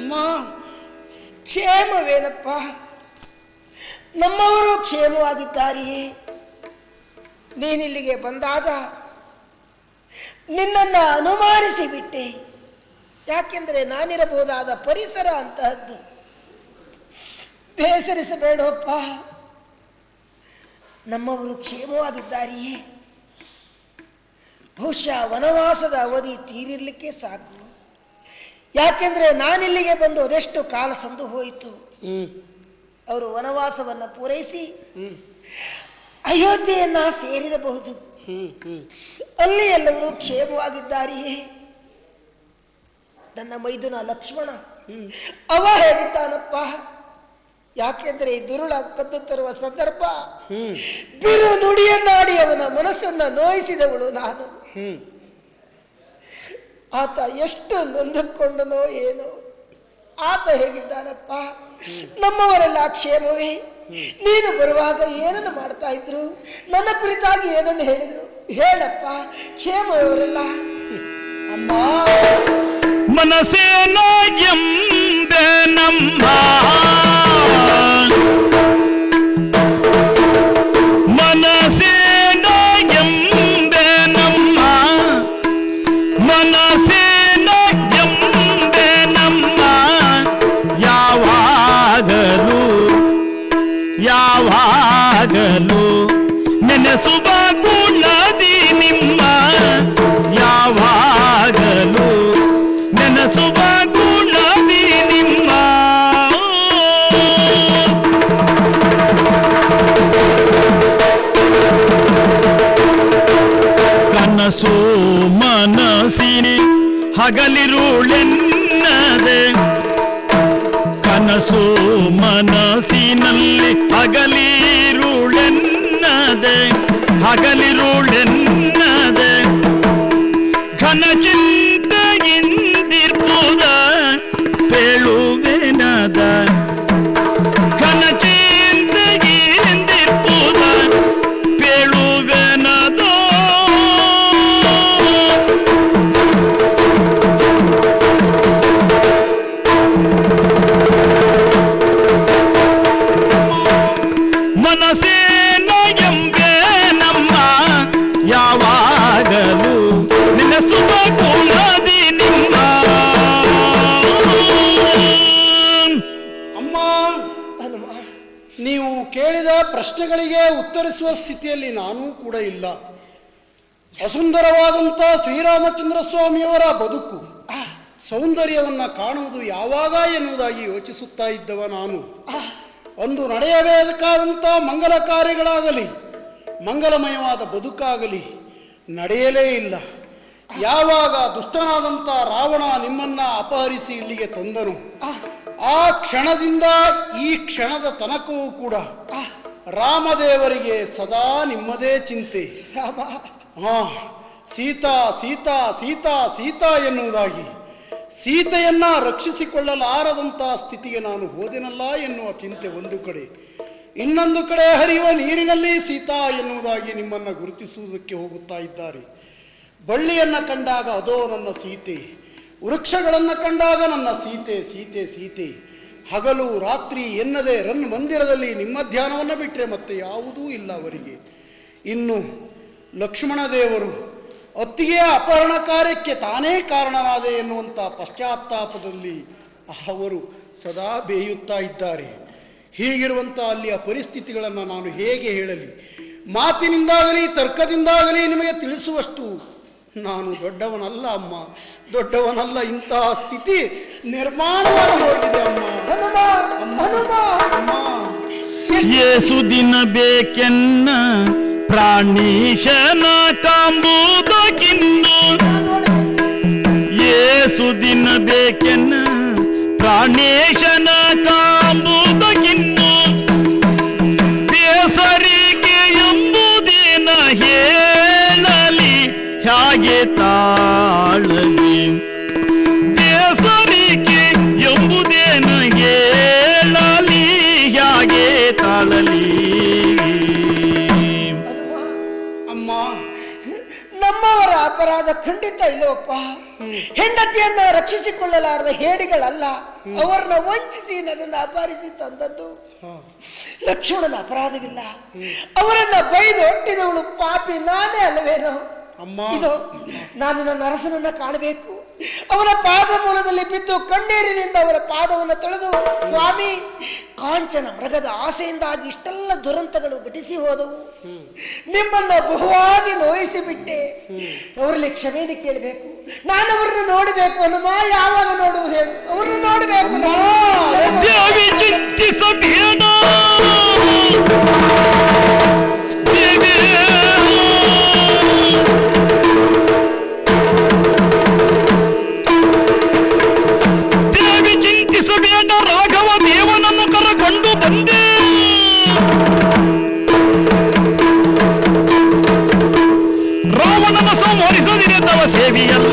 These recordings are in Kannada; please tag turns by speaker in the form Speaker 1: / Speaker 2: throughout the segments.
Speaker 1: ಅಮ್ಮ ಕ್ಷೇಮವೇನಪ್ಪ ನಮ್ಮವರು ಕ್ಷೇಮವಾಗಿದ್ದಾರೆಯೇ ನೀನಿಲ್ಲಿಗೆ ಬಂದಾಗ ನಿನ್ನನ್ನು ಅನುಮಾನಿಸಿ ಬಿಟ್ಟೆ ಯಾಕೆಂದರೆ ನಾನಿರಬಹುದಾದ ಪರಿಸರ ಅಂತಹದ್ದು ಬೇಸರಿಸಬೇಡಪ್ಪ ನಮ್ಮವರು ಕ್ಷೇಮವಾಗಿದ್ದಾರೆಯೇ ಬಹುಶಃ ವನವಾಸದ ಅವಧಿ ತೀರಿರ್ಲಿಕ್ಕೆ ಸಾಕು ಯಾಕೆಂದರೆ ನಾನಿಲ್ಲಿಗೆ ಬಂದು ಅದೆಷ್ಟು ಕಾಲ ಸಂದು ಹೋಯಿತು
Speaker 2: ಹ್ಮ್
Speaker 1: ಅವರು ವನವಾಸವನ್ನು ಪೂರೈಸಿ ಅಯೋಧ್ಯೆಯನ್ನ ಸೇರಿರಬಹುದು
Speaker 2: ಹ್ಮ್ ಹ್ಮ್
Speaker 1: ಅಲ್ಲಿ ಎಲ್ಲರೂ ಕ್ಷೇಮವಾಗಿದ್ದಾರೆಯೇ ನನ್ನ ಮೈದುನ ಲಕ್ಷ್ಮಣ ಅವ ಹೇಗಿದ್ದಾನಪ್ಪ ಯಾಕೆಂದ್ರೆ ಈ ದುರುಳ ಕದ್ದು ತರುವ ಸಂದರ್ಭ
Speaker 2: ಹ್ಮ್
Speaker 1: ಬಿರು ನುಡಿಯನ್ನಾಡಿ ಅವನ ಮನಸ್ಸನ್ನ ನೋಯಿಸಿದವಳು ನಾನು
Speaker 2: ಹ್ಮ್
Speaker 1: ಆತ ಎಷ್ಟು ನೊಂದುಕೊಂಡನೋ ಏನೋ ಆತ ಹೇಗಿದ್ದಾನಪ್ಪ ನಮ್ಮವರೆಲ್ಲ ಕ್ಷೇಮವೇ ನೀನು ಬರುವಾಗ ಏನನ್ನು ಮಾಡ್ತಾ ಇದ್ರು ನನ್ನ ಕುರಿತಾಗಿ ಏನನ್ನು ಹೇಳಿದ್ರು ಹೇಳಪ್ಪ ಕ್ಷೇಮವರೆಲ್ಲ
Speaker 2: ಅಮ್ಮ
Speaker 3: ಮನಸ್ಸೇನ ಎಂಬೆ ನಮ್ಮ ಮನಸ್ಸೇನ ಎಂಬೆ ನಮ್ಮ ಮನಸ್ಸೇನ ಎಂಬೆ ನಮ್ಮ ಯಾವಾಗಲೂ ಯಾವಾಗಲೂ ನೆನೆಸುವ ಗುಣದಿ ನಿಮ್ಮ ಯಾವಾಗಲೂ ನೆನೆಸುವ ಗುಣದಿ ನಿಮ್ಮ ಕನಸು ಮನಸ್ಸಿನಿ ಹಗಲಿರುಳೆನ್ನದೆ ಕನಸು ಮನಸ್ಸಿನಲ್ಲಿ ಹಗಲಿರುಳೆನ್ನದೆ ಹಗಲಿರುಳೆನ್ನದೆ ಘನ ಚಿಂತೆಯಿಂದಿರ್ಪುದ ಪೇಳುವೆನದ ಘನ ಚಿಂತೆಯಿಂದಿರ್ಪುದ ಪೇಳುವೆನದೋ ಮನಸ್ಸೇನ ಎಂಬೆ ನಮ್ಮ ಯಾವಾಗಲೂ ನೆನೆಸುವ ಗುಣದಿ ನಿಮ್ಮ
Speaker 2: ಅಮ್ಮ
Speaker 1: ಹನುಮ
Speaker 2: ನೀವು ಕೇಳಿದ ಪ್ರಶ್ನೆಗಳಿಗೆ ಉತ್ತರಿಸುವ ಸ್ಥಿತಿಯಲ್ಲಿ ನಾನೂ ಕೂಡ ಇಲ್ಲ ಅಸುಂದರವಾದಂಥ ಶ್ರೀರಾಮಚಂದ್ರ ಸ್ವಾಮಿಯವರ ಬದುಕು ಸೌಂದರ್ಯವನ್ನು ಕಾಣುವುದು ಯಾವಾಗ ಎನ್ನುವುದಾಗಿ ಯೋಚಿಸುತ್ತಾ ಇದ್ದವ ನಾನು ಒಂದು ನಡೆಯಬೇಕಾದಂಥ ಮಂಗಲ ಕಾರ್ಯಗಳಾಗಲಿ ಮಂಗಲಮಯವಾದ ಬದುಕಾಗಲಿ ನಡೆಯಲೇ ಇಲ್ಲ ಯಾವಾಗ ದುಷ್ಟನಾದಂಥ ರಾವಣ ನಿಮ್ಮನ್ನ ಅಪಹರಿಸಿ ಇಲ್ಲಿಗೆ ತಂದನು ಆ ಕ್ಷಣದಿಂದ ಈ ಕ್ಷಣದ ತನಕವೂ ಕೂಡ ರಾಮದೇವರಿಗೆ ಸದಾ ನಿಮ್ಮದೇ ಚಿಂತೆ
Speaker 1: ರಾಮ
Speaker 2: ಹಾ ಸೀತಾ ಸೀತಾ ಸೀತಾ ಸೀತಾ ಎನ್ನುವುದಾಗಿ ಸೀತೆಯನ್ನ ರಕ್ಷಿಸಿಕೊಳ್ಳಲಾರದಂಥ ಸ್ಥಿತಿಗೆ ನಾನು ಹೋದೆನಲ್ಲ ಎನ್ನುವ ಚಿಂತೆ ಒಂದು ಕಡೆ ಇನ್ನೊಂದು ಕಡೆ ಹರಿಯುವ ನೀರಿನಲ್ಲಿ ಸೀತಾ ಎನ್ನುವುದಾಗಿ ನಿಮ್ಮನ್ನು ಗುರುತಿಸುವುದಕ್ಕೆ ಹೋಗುತ್ತಾ ಇದ್ದಾರೆ ಬಳ್ಳಿಯನ್ನು ಕಂಡಾಗ ಅದೋ ನನ್ನ ಸೀತೆ ವೃಕ್ಷಗಳನ್ನು ಕಂಡಾಗ ನನ್ನ ಸೀತೆ ಸೀತೆ ಸೀತೆ ಹಗಲು ರಾತ್ರಿ ಎನ್ನದೆ ರನ್ ಮಂದಿರದಲ್ಲಿ ನಿಮ್ಮ ಧ್ಯಾನವನ್ನು ಬಿಟ್ಟರೆ ಮತ್ತೆ ಯಾವುದೂ ಇಲ್ಲ ಅವರಿಗೆ ಇನ್ನು ಲಕ್ಷ್ಮಣ ದೇವರು ಅತ್ತಿಗೆಯ ಅಪಹರಣ ಕಾರ್ಯಕ್ಕೆ ತಾನೇ ಕಾರಣನಾದೆ ಎನ್ನುವಂಥ ಪಶ್ಚಾತ್ತಾಪದಲ್ಲಿ ಅವರು ಸದಾ ಬೇಯುತ್ತಾ ಇದ್ದಾರೆ ಹೀಗಿರುವಂಥ ಅಲ್ಲಿಯ ಪರಿಸ್ಥಿತಿಗಳನ್ನು ನಾನು ಹೇಗೆ ಹೇಳಲಿ ಮಾತಿನಿಂದಾಗಲಿ ತರ್ಕದಿಂದಾಗಲಿ ನಿಮಗೆ ತಿಳಿಸುವಷ್ಟು ನಾನು ದೊಡ್ಡವನಲ್ಲ ಅಮ್ಮ ದೊಡ್ಡವನಲ್ಲ ಇಂತಹ ಸ್ಥಿತಿ ನಿರ್ಮಾಣವಾಗಿ ಹೋಗಿದೆ ಅಮ್ಮ
Speaker 1: ಹನುಮ ಹನುಮ
Speaker 2: ಅಮ್ಮ
Speaker 3: ಏಸು ದಿನ ಬೇಕೆನ್ನ ಪ್ರಾಣೀಶನ ಕಾಂಬುದಕ್ಕಿನ್ನು ಏಸು ದಿನ ಬೇಕೆನ್ನ ಪ್ರಾಣೇಶನ ಕಾಂಬುದಕ್ಕಿನ್ನು ಬೇಸರಿಗೆ ಎಂಬುದೇನ ಹೇಳಲಿ ಹೇಗೆ ತಾಳಲಿ ಬೇಸರಿಕೆ ಎಂಬುದೇನ ಹೇಳಲಿ ಹೇಗೆ ತಾಳಲಿ
Speaker 2: ಅಮ್ಮ
Speaker 1: ನಮ್ಮವರ ಅಪರಾಧ ಖಂಡಿತ ಇಲ್ಲವಪ್ಪ ಹೆಂಡತಿಯನ್ನ ರಕ್ಷಿಸಿಕೊಳ್ಳಲಾರದ ಹೇಡಿಗಳಲ್ಲ ಅವರನ್ನ ವಂಚಿಸಿ ನನ್ನನ್ನು ಅಪಹರಿಸಿ ತಂದದ್ದು ಲಕ್ಷ್ಮಣನ ಅಪರಾಧವಿಲ್ಲ ಅವರನ್ನ ಬೈದು ಹೊಟ್ಟಿದವಳು ಪಾಪಿ ನಾನೇ ಅಲ್ಲವೇನೋ
Speaker 2: ಅಮ್ಮ.
Speaker 1: ಇದು ನಾನು ನನ್ನ ಅರಸನನ್ನ ಕಾಣಬೇಕು ಅವರ ಪಾದ ಮೂಲದಲ್ಲಿ ಬಿದ್ದು ಕಣ್ಣೀರಿನಿಂದ ಅವರ ಪಾದವನ್ನು ತೊಳೆದು ಸ್ವಾಮಿ ಕಾಂಚನ ಮೃಗದ ಆಸೆಯಿಂದಾಗಿ ಇಷ್ಟೆಲ್ಲ ದುರಂತಗಳು ಘಟಿಸಿ ಹೋದವು ನಿಮ್ಮನ್ನ ಬಹುವಾಗಿ ನೋಯಿಸಿ ಬಿಟ್ಟೆ ಅವರಲ್ಲಿ ಕ್ಷಮೆಯನ್ನು ಕೇಳಬೇಕು ನಾನು ಅವರನ್ನು ನೋಡಬೇಕು ಹನುಮ ಯಾವಾಗ ನೋಡುವುದು ಹೇಳು ಅವರನ್ನು ನೋಡಬೇಕು ನಾನು.
Speaker 3: ದೇವಿ ಚಿಂತಿಸಬೇಡ ದೇವಿ ದೇವಿ ಚಿಂತಿಸಬೇಡ ರಾಘವ ದೇವನನ್ನು ಕರಕೊಂಡು ಬಂದೆ ರಾವಣನ ಸಂಹರಿಸದಿರೆ ತವ ಸೇವೆಯಲ್ಲ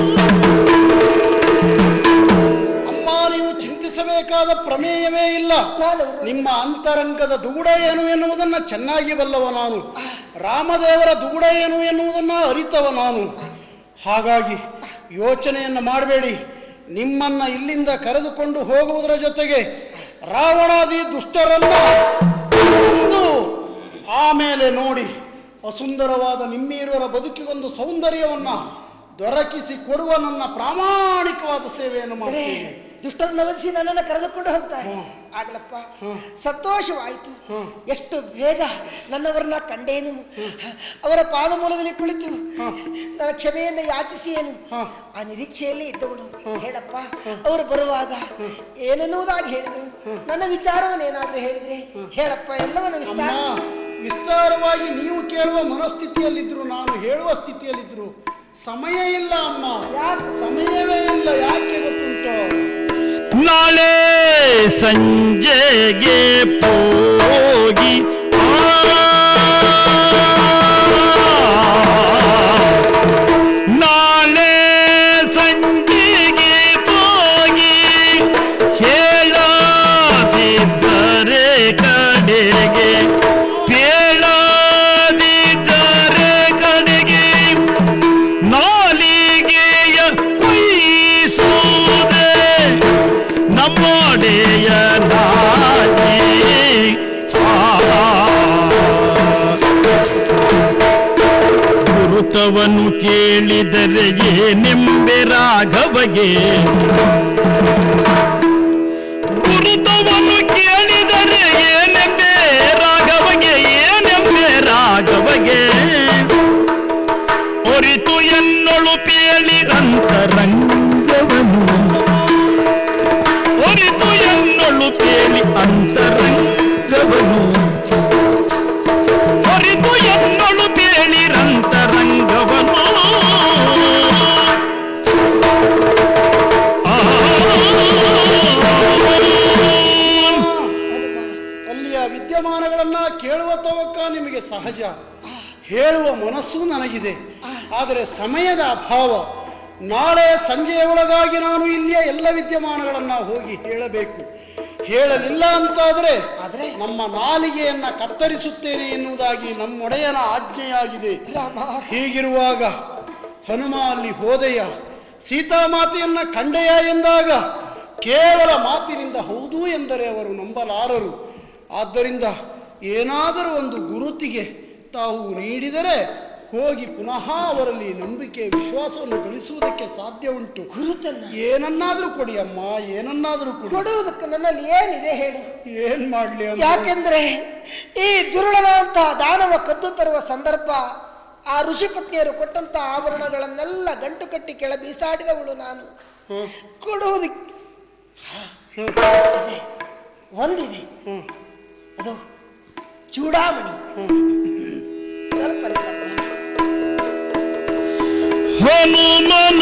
Speaker 2: ಅಮ್ಮ ನೀವು ಚಿಂತಿಸಬೇಕಾದ ಪ್ರಮೇಯವೇ ಇಲ್ಲ
Speaker 1: ನಾನು ಅವ್ರನ್ನ-
Speaker 2: ನಿಮ್ಮ ಅಂತರಂಗದ ದುಗುಡ ಏನು ಎನ್ನುವುದನ್ನು ಚೆನ್ನಾಗಿ ಬಲ್ಲವ ನಾನು ರಾಮದೇವರ ದುಗುಡ ಏನು ಎನ್ನುವುದನ್ನು ಅರಿತವ ನಾನು ಹಾಗಾಗಿ ಯೋಚನೆಯನ್ನು ಮಾಡಬೇಡಿ ನಿಮ್ಮನ್ನ ಇಲ್ಲಿಂದ ಕರೆದುಕೊಂಡು ಹೋಗುವುದರ ಜೊತೆಗೆ ರಾವಣಾದಿ ದುಷ್ಟರನ್ನ ಕೊಂದು ಆಮೇಲೆ ನೋಡಿ ಅಸುಂದರವಾದ ನಿಮ್ಮೀರುವರ ಬದುಕಿಗೊಂದು ಸೌಂದರ್ಯವನ್ನ ದೊರಕಿಸಿ ಕೊಡುವ ನನ್ನ ಪ್ರಾಮಾಣಿಕವಾದ ಸೇವೆಯನ್ನು
Speaker 1: ಅಂದ್ರೆ
Speaker 2: ಮಾಡ್ತೀನಿ
Speaker 1: ದುಷ್ಟರನ್ನು ವಧಿಸಿ ನನ್ನನ್ನು ಕರೆದುಕೊಂಡು ಹೋಗ್ತಾರೆ ಆಗ್ಲಪ್ಪ ಸಂತೋಷವಾಯಿತು ಎಷ್ಟು ಬೇಗ ನನ್ನವರನ್ನ ಕಂಡೇನು ಅವರ ಪಾದ ಮೂಲದಲ್ಲಿ ಕುಳಿತು ನನ್ನ ಕ್ಷಮೆಯನ್ನು ಯಾಚಿಸಿಯೇನು ಆ ನಿರೀಕ್ಷೆಯಲ್ಲಿ ಇದ್ದವಳು ಹೇಳಪ್ಪ ಅವರು ಬರುವಾಗ ಏನೆನ್ನುವುದಾಗಿ ಹೇಳಿದ್ರು ನನ್ನ ವಿಚಾರವನ್ನೇನಾದ್ರೂ ಹೇಳಿದ್ರೆ ಹೇಳಪ್ಪ ಎಲ್ಲವನ್ನು
Speaker 2: ಅಮ್ಮ
Speaker 1: ವಿಸ್ತಾರ
Speaker 2: ವಿಸ್ತಾರವಾಗಿ ನೀವು ಕೇಳುವ ಮನಸ್ಥಿತಿಯಲ್ಲಿದ್ರು ನಾನು ಹೇಳುವ ಸ್ಥಿತಿಯಲ್ಲಿದ್ರು ಸಮಯ ಇಲ್ಲ ಅಮ್ಮ
Speaker 1: ಯಾಕೆ?
Speaker 2: ಸಮಯವೇ ಇಲ್ಲ ಯಾಕೆ ಗೊತ್ತುಂಟು
Speaker 3: ನಾಳೆ ಸಂಜೆಗೆ ಹೋಗಿ ನಾಳೆ ಸಂಜೆಗೆ ಹೋಗಿ ಹೇಳದಿದ್ದರೆ ಕಡೆಗೆ ಕೇಳದಿದ್ದರೆ ಕಡೆಗೆ ನಾಲಿಗೆಯ ಕೊಯ್ಸುವುದೇ ನಮ್ಮೊಡೆಯ ನಾಯಿ ಗುರುತವನ್ನು ಕೇಳಿದರೆ ಏನೆಂಬೆ ರಾಘವಗೆ ಗುರುತವನ್ನು ಕೇಳಿದರೆ ಏನೆಂಬೆ ರಾಘವಗೆ ಏನೆಂಬೆ ರಾಘವಗೆ ಒರಿತು ಎನ್ನೊಳು ಪೇಳಿರಂತರಂಗವನು ಒರಿತು ಎನ್ನೊಳು ಪೇಳಿ ಅಂತರಂಗವನು ಒರಿತು ಎನ್ನೊಳು ಪೇಳಿರಂತರಂಗವನು ಆ
Speaker 2: ಅಲ್ಲಿಯ ವಿದ್ಯಮಾನಗಳನ್ನ ಕೇಳುವ ತವಕ ನಿಮಗೆ ಸಹಜ ಹೇಳುವ ಮನಸ್ಸು ನನಗಿದೆ ಆದರೆ ಸಮಯದ ಅಭಾವ ನಾಳೆ ಸಂಜೆಯ ಒಳಗಾಗಿ ನಾನು ಇಲ್ಲಿಯ ಎಲ್ಲ ವಿದ್ಯಮಾನಗಳನ್ನ ಹೋಗಿ ಹೇಳಬೇಕು ಹೇಳಲಿಲ್ಲ ಅಂತಾದರೆ
Speaker 1: ಆದ್ರೆ?
Speaker 2: ನಮ್ಮ ನಾಲಿಗೆಯನ್ನ ಕತ್ತರಿಸುತ್ತೇನೆ ಎನ್ನುವುದಾಗಿ ನಮ್ಮೊಡೆಯನ ಆಜ್ಞೆಯಾಗಿದೆ
Speaker 1: ರಾಮ
Speaker 2: ಹೀಗಿರುವಾಗ ಹನುಮ ಅಲ್ಲಿ ಹೋದೆಯ ಸೀತಾಮಾತೆಯನ್ನ ಕಂಡೆಯ ಎಂದಾಗ ಕೇವಲ ಮಾತಿನಿಂದ ಹೌದು ಎಂದರೆ ಅವರು ನಂಬಲಾರರು ಆದ್ದರಿಂದ ಏನಾದರೂ ಒಂದು ಗುರುತಿಗೆ ತಾವು ನೀಡಿದರೆ ಹೋಗಿ ಪುನಃ ಅವರಲ್ಲಿ ನಂಬಿಕೆ ವಿಶ್ವಾಸವನ್ನು ಗಳಿಸುವುದಕ್ಕೆ ಸಾಧ್ಯ ಉಂಟು
Speaker 1: ಗುರುತನ್ನ
Speaker 2: ಏನನ್ನಾದರೂ ಕೊಡಿ ಅಮ್ಮ ಏನನ್ನಾದರೂ ಕೊಡಿ
Speaker 1: ಕೊಡುವುದಕ್ಕೆ ನನ್ನಲ್ಲಿ ಏನಿದೆ ಹೇಳಿ
Speaker 2: ಏನ್ ಮಾಡ್ಲಿ ಅಂತ
Speaker 1: ಯಾಕೆಂದ್ರೆ ಈ ದುರುಳನ ಅಂತ ದಾನವ ಕದ್ದು ತರುವ ಸಂದರ್ಭ ಆ ಋಷಿ ಪತ್ನಿಯರು ಕೊಟ್ಟಂತ ಆಭರಣಗಳನ್ನೆಲ್ಲ ಗಂಟು ಕಟ್ಟಿ ಕೆಳ ಬೀಸಾಡಿದವಳು ನಾನು
Speaker 2: ಹ್ಮ್.
Speaker 1: ಕೊಡುವುದಕ್ಕೆ ಇದೆ. ಒಂದಿದೆ
Speaker 2: ಹ್ಮ್.
Speaker 1: ಅದು ಚೂಡಾಮಣಿ ಸ್ವಲ್ಪ ನಿಲ್ಲಪ್ಪ.
Speaker 3: ಹನುಮನ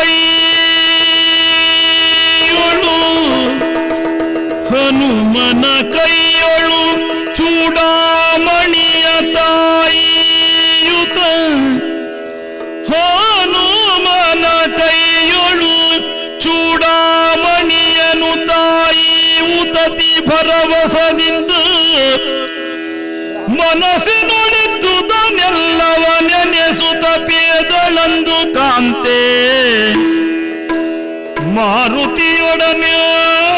Speaker 3: ಕೈಯೊಳು ಹನುಮನ ಕೈಯೊಳು ಚೂಡಾಮಣಿಯ ತಾಯಿಯುತ ಹನುಮನ ಕೈಯೊಳು ಚೂಡಾಮಣಿಯನು ತಾಯಿ ಉತತಿ ಭರವಸದಿಂದ ಮನಸ್ಸಿನೊಳಿದ್ದುದನ್ನೆಲ್ಲವ ನೆನೆಸುತ್ತ ಪೇದಳಂದು ಕಾಂತೆ ಮಾರುತಿಯೊಡನೆ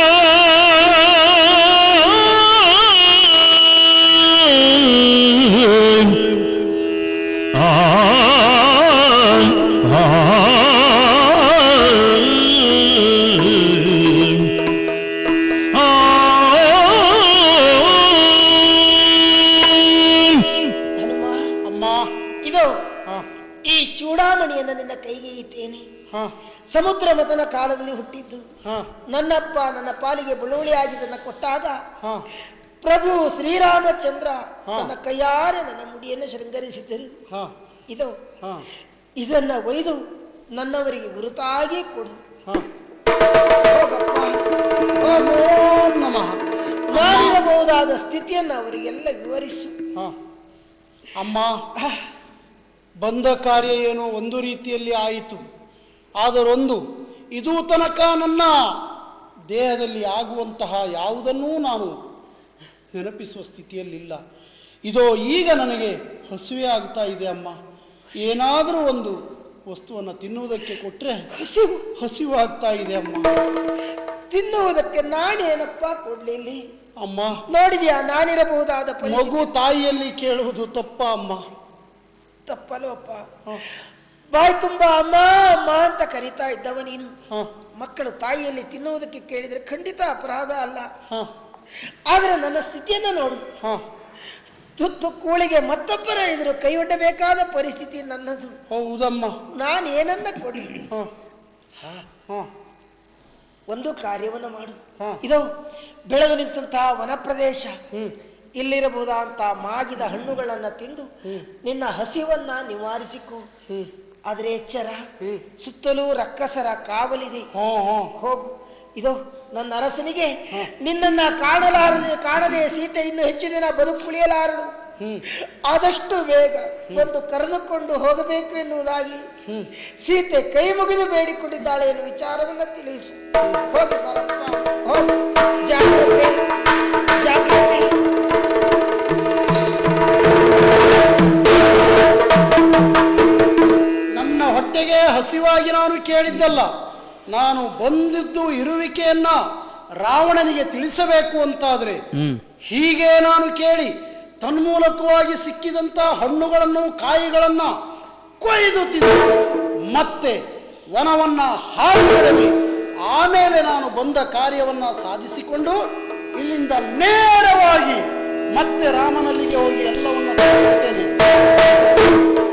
Speaker 1: ಹನುಮ
Speaker 2: ಅಮ್ಮ
Speaker 1: ಇದು
Speaker 2: ಹಾ
Speaker 1: ಈ ಚೂಡಾಮಣಿಯನ್ನು ನಿನ್ನ ಕೈಗೆ ಇತ್ತೇನೆ
Speaker 2: ಹಾ
Speaker 1: ಸಮುದ್ರ ಮತನ ಕಾಲದಲ್ಲಿ ಹುಟ್ಟಿದ್ದು
Speaker 2: ಹಾ
Speaker 1: ನನ್ನಪ್ಪ ನನ್ನ ಪಾಲಿಗೆ ಬಳುವಳಿ ಆಗಿದ್ದನ್ನು ಕೊಟ್ಟಾಗ
Speaker 2: ಹಾ
Speaker 1: ಪ್ರಭು ಶ್ರೀರಾಮಚಂದ್ರ
Speaker 2: ಹಾ.
Speaker 1: ತನ್ನ ಕೈಯಾರೆ ನನ್ನ ಮುಡಿಯನ್ನು ಶೃಂಗರಿಸಿದ್ದರು
Speaker 2: ಹಾ
Speaker 1: ಇದು
Speaker 2: ಹಾ
Speaker 1: ಇದನ್ನ ಒಯ್ದು ನನ್ನವರಿಗೆ ಗುರುತಾಗಿ ಕೊಡು
Speaker 2: ಹಾ
Speaker 1: ಹೋಗಪ್ಪ ಹೋಗು.
Speaker 2: ಓಂ ನಮಃ
Speaker 1: ನಾನಿರಬಹುದಾದ ಸ್ಥಿತಿಯನ್ನು ಅವರಿಗೆಲ್ಲ ವಿವರಿಸು
Speaker 2: ಹಾ ಅಮ್ಮ ಬಂದ ಕಾರ್ಯ ಏನೋ ಒಂದು ರೀತಿಯಲ್ಲಿ ಆಯಿತು ಆದರೊಂದು ಇದೂ ತನಕ ನನ್ನ ದೇಹದಲ್ಲಿ ಆಗುವಂತಹ ಯಾವುದನ್ನೂ ನಾನು ನೆನಪಿಸುವ ಸ್ಥಿತಿಯಲ್ಲಿಲ್ಲ ಇದೋ ಈಗ ನನಗೆ ಹಸಿವೆ ಆಗ್ತಾ ಇದೆ ಅಮ್ಮ ಏನಾದರೂ ಒಂದು ವಸ್ತುವನ್ನು ತಿನ್ನುವುದಕ್ಕೆ ಕೊಟ್ಟರೆ
Speaker 1: ಹಸಿವು
Speaker 2: ಹಸಿವು ಆಗ್ತಾ ಇದೆ ಅಮ್ಮ
Speaker 1: ತಿನ್ನುವುದಕ್ಕೆ ನಾನೇನಪ್ಪ ಕೊಡ್ಲಿಲ್ಲಿ
Speaker 2: ಅಮ್ಮ
Speaker 1: ನೋಡಿದ್ಯಾ ನಾನಿರಬಹುದಾದ ಪರಿಸ್ಥಿತಿ
Speaker 2: ಮಗು ತಾಯಿಯಲ್ಲಿ ಕೇಳುವುದು ತಪ್ಪ ಅಮ್ಮ
Speaker 1: ತಪ್ಪಲ್ವಪ್ಪ
Speaker 2: ಹ,
Speaker 1: ಬಾಯಿ ತುಂಬಾ ಅಮ್ಮ ಅಮ್ಮ ಅಂತ ಕರಿತಾ ಇದ್ದವ ನೀನು
Speaker 2: ಹ,
Speaker 1: ಮಕ್ಕಳು ತಾಯಿಯಲ್ಲಿ ತಿನ್ನುವುದಕ್ಕೆ ಕೇಳಿದರೆ ಖಂಡಿತ ಅಪರಾಧ ಅಲ್ಲ
Speaker 2: ಹ,
Speaker 1: ಆದರೆ ನನ್ನ ಸ್ಥಿತಿಯನ್ನು ನೋಡು
Speaker 2: ಹ.
Speaker 1: ತುತ್ತು ಕೂಳಿಗೆ ಮತ್ತೊಬ್ಬರ ಎದುರು ಕೈಯೊಡ್ಡಬೇಕಾದ ಪರಿಸ್ಥಿತಿ ನನ್ನದು
Speaker 2: ಹೌದಮ್ಮ
Speaker 1: ನಾನು ಏನನ್ನ ಕೊಡಲಿ
Speaker 2: ಹ, ಹ,
Speaker 1: ಒಂದು ಕಾರ್ಯವನ್ನು ಮಾಡು
Speaker 2: ಹಾ.
Speaker 1: ಇದು ಬೆಳೆದು ನಿಂತಹ ವನ ಪ್ರದೇಶ
Speaker 2: ಹ್ಮ್.
Speaker 1: ಇಲ್ಲಿರಬಹುದಂತ ಮಾಗಿದ ಹಣ್ಣುಗಳನ್ನು ತಿಂದು ನಿನ್ನ ಹಸಿವನ್ನ ನಿವಾರಿಸಿಕೊ
Speaker 2: ಹ್ಮ್.
Speaker 1: ಆದರೆ ಎಚ್ಚರ
Speaker 2: ಹ್ಮ್.
Speaker 1: ಸುತ್ತಲೂ ರಕ್ಕಸರ ಕಾವಲಿದೆ
Speaker 2: ಹ, ಹ.
Speaker 1: ಹೋಗು ಇದು ನನ್ನ ಅರಸನಿಗೆ ನಿನ್ನನ್ನ ಕಾಣಲಾರದೆ ಕಾಣದೆ ಸೀತೆ ಇನ್ನು ಹೆಚ್ಚು ದಿನ ಬದುಕುಳಿಯಲಾರಳು
Speaker 2: ಹ್ಮ್.
Speaker 1: ಆದಷ್ಟು ಬೇಗ ಒಂದು ಕರೆದುಕೊಂಡು ಹೋಗಬೇಕು ಎನ್ನುವುದಾಗಿ ಸೀತೆ ಕೈ ಮುಗಿದು ಬೇಡಿಕೊಂಡಿದ್ದಾಳೆ ಎನ್ನುವ ವಿಚಾರವನ್ನ ತಿಳಿಸು ಹೋಗಿ ಬರಪ್ಪ ಹೋಗು ಜಾಗ್ರತೆ ಜಾಗ್ರತೆ
Speaker 2: ನನ್ನ ಹೊಟ್ಟೆಗೆ ಹಸಿವಾಗಿ ನಾನು ಕೇಳಿದ್ದಲ್ಲ ನಾನು ಬಂದಿದ್ದು ಇರುವಿಕೆಯನ್ನ ರಾವಣನಿಗೆ ತಿಳಿಸಬೇಕು ಅಂತಾದ್ರೆ ಹೀಗೆ ನಾನು ಕೇಳಿ ತನ್ಮೂಲಕವಾಗಿ ಸಿಕ್ಕಿದಂತ ಹಣ್ಣುಗಳನ್ನು ಕಾಯಿಗಳನ್ನ ಕೊಯ್ದು ತಿಂದು ಮತ್ತೆ ವನವನ್ನ ಹಾಳು ಆಮೇಲೆ ನಾನು ಬಂದ ಕಾರ್ಯವನ್ನ ಸಾಧಿಸಿಕೊಂಡು ಇಲ್ಲಿಂದ ನೇರವಾಗಿ ಮತ್ತೆ ರಾಮನಲ್ಲಿಗೆ ಹೋಗಿ ಎಲ್ಲವನ್ನ ತಿಳಿಸ್ತೇನೆ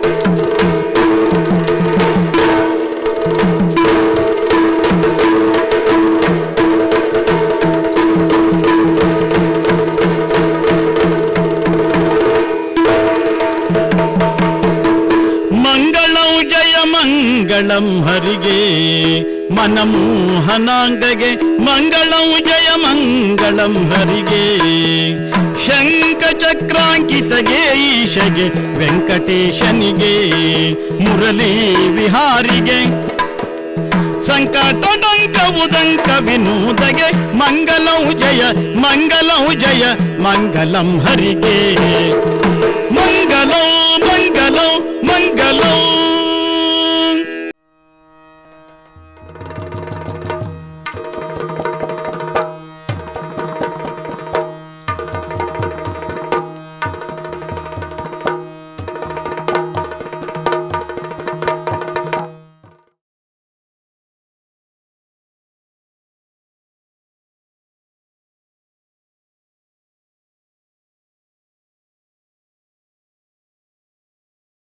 Speaker 3: ಮಂಗಳಂ ಜಯ ಮಂಗಳಂ ಹರಿಗೆ ಮನಮೋಹನಾಂಗಗೆ ಮಂಗಳಂ ಜಯ ಮಂಗಳಂ ಹರಿಗೆ ಶಂಖ ಚಕ್ರಾಂಕಿತಗೆ ಈಶಗೆ ವೆಂಕಟೇಶನಿಗೆ ಮುರಳಿ ವಿಹಾರಿಗೆ ಸಂಕಟ ಡಂಕ ಉದಂಕ ವಿನೋದಗೆ ಮಂಗಲಂ ಜಯ ಮಂಗಲಂ ಜಯ ಮಂಗಲಂ ಹರಿಗೆ ಮಂಗಲಂ ಮಂಗಲಂ